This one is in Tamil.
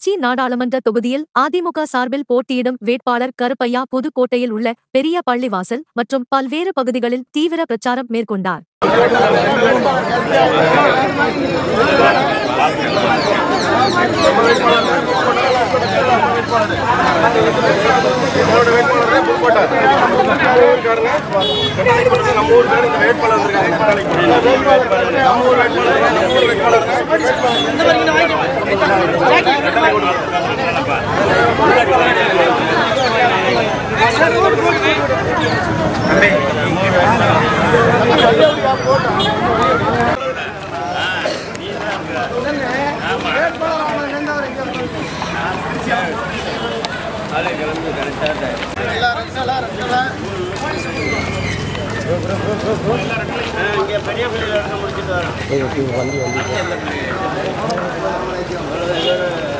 திருச்சி நாடாளுமன்ற தொகுதியில் அதிமுக சார்பில் போட்டியிடும் வேட்பாளர் கருப்பையா புதுக்கோட்டையில் உள்ள பெரிய பள்ளிவாசல் மற்றும் பல்வேறு பகுதிகளில் தீவிர பிரச்சாரம் மேற்கொண்டார் நம்மளோட வேட்பாளர் புதுக்கோட்டை நம்ம ஊருக்காரங்க கட்டாளி கொடுத்து நம்ம ஊர் பேர் இந்த வேட்பாளர் இருக்காங்க கட்டாளி நம்ம ஊர் வேட்பாளர் நம்ம ஊர் வேட்பாளர் வண்டி வண்டி